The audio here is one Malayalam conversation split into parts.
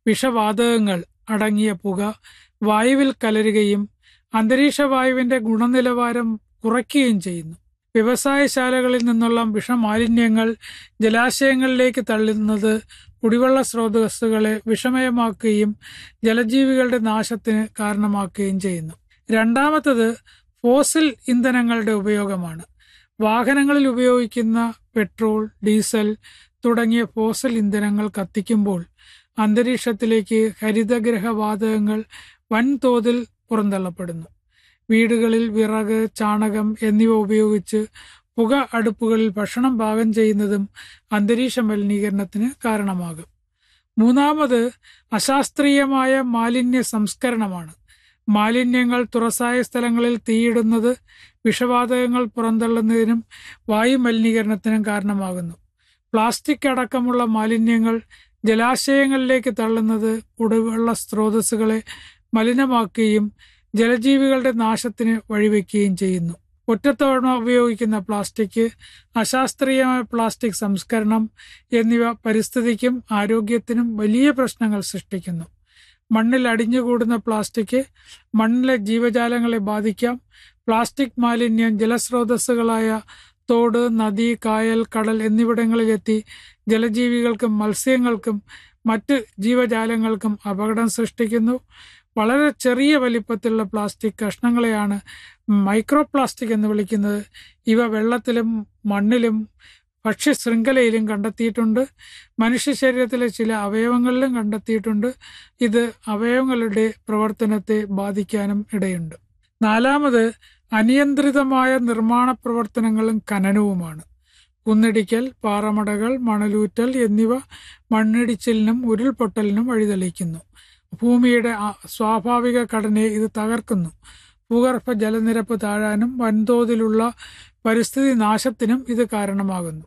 വിഷവാതകങ്ങൾ അടങ്ങിയ പുക വായുവിൽ കലരുകയും അന്തരീക്ഷ വായുവിന്റെ ഗുണനിലവാരം കുറയ്ക്കുകയും ചെയ്യുന്നു വ്യവസായശാലകളിൽ നിന്നുള്ള വിഷമാലിന്യങ്ങൾ ജലാശയങ്ങളിലേക്ക് തള്ളുന്നത് കുടിവെള്ള സ്രോതസ്സുകളെ വിഷമയമാക്കുകയും ജലജീവികളുടെ നാശത്തിന് കാരണമാക്കുകയും ചെയ്യുന്നു രണ്ടാമത്തത് ഫോസിൽ ഇന്ധനങ്ങളുടെ ഉപയോഗമാണ് വാഹനങ്ങളിൽ ഉപയോഗിക്കുന്ന പെട്രോൾ ഡീസൽ തുടങ്ങിയ ഫോസിൽ ഇന്ധനങ്ങൾ കത്തിക്കുമ്പോൾ അന്തരീക്ഷത്തിലേക്ക് ഹരിതഗ്രഹ വാതകങ്ങൾ വൻതോതിൽ പുറന്തള്ളപ്പെടുന്നു വീടുകളിൽ വിറക് ചാണകം എന്നിവ ഉപയോഗിച്ച് പുക അടുപ്പുകളിൽ ഭക്ഷണം പാകം ചെയ്യുന്നതും അന്തരീക്ഷ മലിനീകരണത്തിന് കാരണമാകും മൂന്നാമത് അശാസ്ത്രീയമായ മാലിന്യ സംസ്കരണമാണ് മാലിന്യങ്ങൾ തുറസായ സ്ഥലങ്ങളിൽ തീയിടുന്നത് വിഷവാതകങ്ങൾ പുറന്തള്ളുന്നതിനും വായു മലിനീകരണത്തിനും കാരണമാകുന്നു പ്ലാസ്റ്റിക് അടക്കമുള്ള മാലിന്യങ്ങൾ ജലാശയങ്ങളിലേക്ക് തള്ളുന്നത് കുടിവെള്ള സ്രോതസ്സുകളെ മലിനമാക്കുകയും ജലജീവികളുടെ നാശത്തിന് വഴിവെക്കുകയും ചെയ്യുന്നു ഒറ്റത്തവണ ഉപയോഗിക്കുന്ന പ്ലാസ്റ്റിക് അശാസ്ത്രീയമായ പ്ലാസ്റ്റിക് സംസ്കരണം എന്നിവ പരിസ്ഥിതിക്കും ആരോഗ്യത്തിനും വലിയ പ്രശ്നങ്ങൾ സൃഷ്ടിക്കുന്നു മണ്ണിൽ അടിഞ്ഞുകൂടുന്ന പ്ലാസ്റ്റിക് മണ്ണിലെ ജീവജാലങ്ങളെ ബാധിക്കാം പ്ലാസ്റ്റിക് മാലിന്യം ജലസ്രോതസ്സുകളായ തോട് നദി കായൽ കടൽ എന്നിവിടങ്ങളിലെത്തി ജലജീവികൾക്കും മത്സ്യങ്ങൾക്കും മറ്റ് ജീവജാലങ്ങൾക്കും അപകടം സൃഷ്ടിക്കുന്നു വളരെ ചെറിയ വലിപ്പത്തിലുള്ള പ്ലാസ്റ്റിക് കഷ്ണങ്ങളെയാണ് മൈക്രോ പ്ലാസ്റ്റിക് എന്ന് വിളിക്കുന്നത് ഇവ വെള്ളത്തിലും മണ്ണിലും ഭക്ഷ്യശൃംഖലയിലും കണ്ടെത്തിയിട്ടുണ്ട് മനുഷ്യ ശരീരത്തിലെ ചില അവയവങ്ങളിലും കണ്ടെത്തിയിട്ടുണ്ട് ഇത് അവയവങ്ങളുടെ പ്രവർത്തനത്തെ ബാധിക്കാനും ഇടയുണ്ട് നാലാമത് അനിയന്ത്രിതമായ നിർമ്മാണ പ്രവർത്തനങ്ങളും ഖനനവുമാണ് കുന്നിടിക്കൽ പാറമടകൾ മണലൂറ്റൽ എന്നിവ മണ്ണിടിച്ചിലിനും ഉരുൾപൊട്ടലിനും വഴിതെളിക്കുന്നു ഭൂമിയുടെ സ്വാഭാവിക ഘടനയെ ഇത് തകർക്കുന്നു ഭൂഗർഭ ജലനിരപ്പ് താഴാനും വൻതോതിലുള്ള പരിസ്ഥിതി നാശത്തിനും ഇത് കാരണമാകുന്നു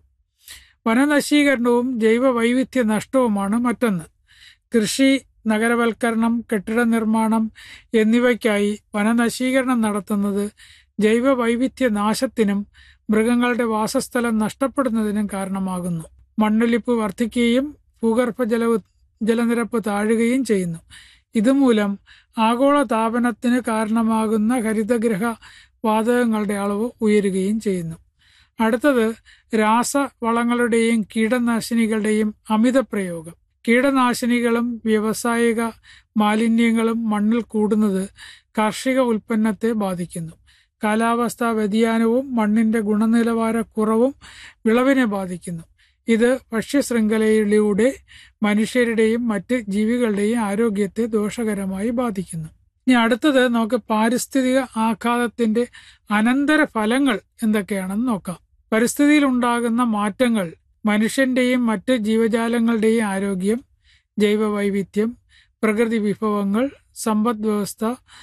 വനനശീകരണവും ജൈവ വൈവിധ്യ നഷ്ടവുമാണ് മറ്റൊന്ന് കൃഷി നഗരവൽക്കരണം കെട്ടിട നിർമ്മാണം എന്നിവയ്ക്കായി വനനശീകരണം നടത്തുന്നത് ജൈവ വൈവിധ്യ നാശത്തിനും മൃഗങ്ങളുടെ വാസസ്ഥലം നഷ്ടപ്പെടുന്നതിനും കാരണമാകുന്നു മണ്ണൊലിപ്പ് വർദ്ധിക്കുകയും ഭൂഗർഭ ജല ജലനിരപ്പ് താഴുകയും ചെയ്യുന്നു ഇതുമൂലം ആഗോള താപനത്തിന് കാരണമാകുന്ന ഹരിതഗ്രഹ വാതകങ്ങളുടെ അളവ് ഉയരുകയും ചെയ്യുന്നു അടുത്തത് രാസവളങ്ങളുടെയും കീടനാശിനികളുടെയും അമിത പ്രയോഗം കീടനാശിനികളും വ്യാവസായിക മാലിന്യങ്ങളും മണ്ണിൽ കൂടുന്നത് കാർഷിക ഉൽപ്പന്നത്തെ ബാധിക്കുന്നു കാലാവസ്ഥാ വ്യതിയാനവും മണ്ണിന്റെ ഗുണനിലവാര കുറവും വിളവിനെ ബാധിക്കുന്നു ഇത് ഭക്ഷ്യശൃംഖലയിലൂടെ മനുഷ്യരുടെയും മറ്റ് ജീവികളുടെയും ആരോഗ്യത്തെ ദോഷകരമായി ബാധിക്കുന്നു ഇനി അടുത്തത് നമുക്ക് പാരിസ്ഥിതിക ആഘാതത്തിന്റെ അനന്തര ഫലങ്ങൾ എന്തൊക്കെയാണെന്ന് നോക്കാം പരിസ്ഥിതിയിൽ ഉണ്ടാകുന്ന മാറ്റങ്ങൾ മനുഷ്യന്റെയും മറ്റ് ജീവജാലങ്ങളുടെയും ആരോഗ്യം ജൈവവൈവിധ്യം പ്രകൃതി വിഭവങ്ങൾ സമ്പദ് വ്യവസ്ഥ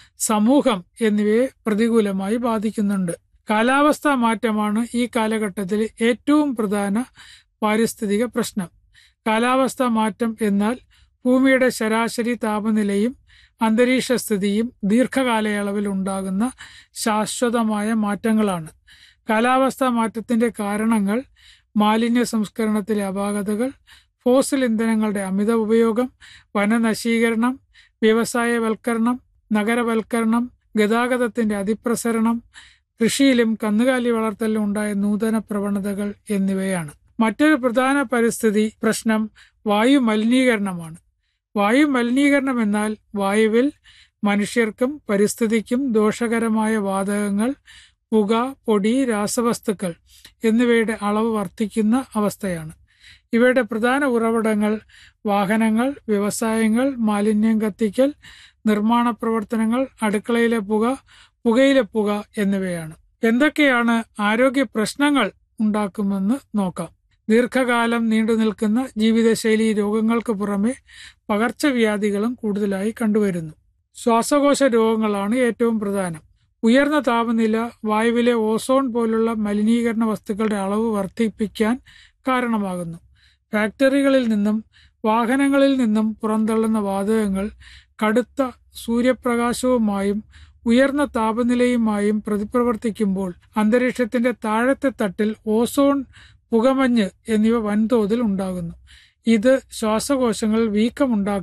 സമൂഹം എന്നിവയെ പ്രതികൂലമായി ബാധിക്കുന്നുണ്ട് കാലാവസ്ഥാ മാറ്റമാണ് ഈ കാലഘട്ടത്തിൽ ഏറ്റവും പ്രധാന പാരിസ്ഥിതിക പ്രശ്നം കാലാവസ്ഥാ മാറ്റം എന്നാൽ ഭൂമിയുടെ ശരാശരി താപനിലയും അന്തരീക്ഷ സ്ഥിതിയും ദീർഘകാലയളവിൽ ഉണ്ടാകുന്ന ശാശ്വതമായ മാറ്റങ്ങളാണ് കാലാവസ്ഥാ മാറ്റത്തിന്റെ കാരണങ്ങൾ മാലിന്യ സംസ്കരണത്തിലെ അപാകതകൾ ഫോസിൽ ഇന്ധനങ്ങളുടെ അമിത ഉപയോഗം വനനശീകരണം വ്യവസായവൽക്കരണം നഗരവൽക്കരണം ഗതാഗതത്തിന്റെ അതിപ്രസരണം കൃഷിയിലും കന്നുകാലി വളർത്തലിലും ഉണ്ടായ നൂതന പ്രവണതകൾ എന്നിവയാണ് മറ്റൊരു പ്രധാന പരിസ്ഥിതി പ്രശ്നം വായു മലിനീകരണമാണ് വായു മലിനീകരണം എന്നാൽ വായുവിൽ മനുഷ്യർക്കും പരിസ്ഥിതിക്കും ദോഷകരമായ വാതകങ്ങൾ പുക പൊടി രാസവസ്തുക്കൾ എന്നിവയുടെ അളവ് വർദ്ധിക്കുന്ന അവസ്ഥയാണ് ഇവയുടെ പ്രധാന ഉറവിടങ്ങൾ വാഹനങ്ങൾ വ്യവസായങ്ങൾ മാലിന്യം കത്തിക്കൽ നിർമ്മാണ പ്രവർത്തനങ്ങൾ അടുക്കളയിലെ പുക പുകയിലെ പുക എന്നിവയാണ് എന്തൊക്കെയാണ് ആരോഗ്യ പ്രശ്നങ്ങൾ ഉണ്ടാക്കുമെന്ന് നോക്കാം ദീർഘകാലം നീണ്ടു നിൽക്കുന്ന ജീവിതശൈലി രോഗങ്ങൾക്ക് പുറമെ പകർച്ചവ്യാധികളും കൂടുതലായി കണ്ടുവരുന്നു ശ്വാസകോശ രോഗങ്ങളാണ് ഏറ്റവും പ്രധാനം ഉയർന്ന താപനില വായുവിലെ ഓസോൺ പോലുള്ള മലിനീകരണ വസ്തുക്കളുടെ അളവ് വർദ്ധിപ്പിക്കാൻ കാരണമാകുന്നു ഫാക്ടറികളിൽ നിന്നും വാഹനങ്ങളിൽ നിന്നും പുറന്തള്ളുന്ന വാതകങ്ങൾ കടുത്ത സൂര്യപ്രകാശവുമായും ഉയർന്ന താപനിലയുമായും പ്രതിപ്രവർത്തിക്കുമ്പോൾ അന്തരീക്ഷത്തിന്റെ താഴത്തെ തട്ടിൽ ഓസോൺ പുകമഞ്ഞ് എന്നിവ വൻതോതിൽ ഉണ്ടാകുന്നു ഇത് ശ്വാസകോശങ്ങളിൽ വീക്കമുണ്ടാക്കും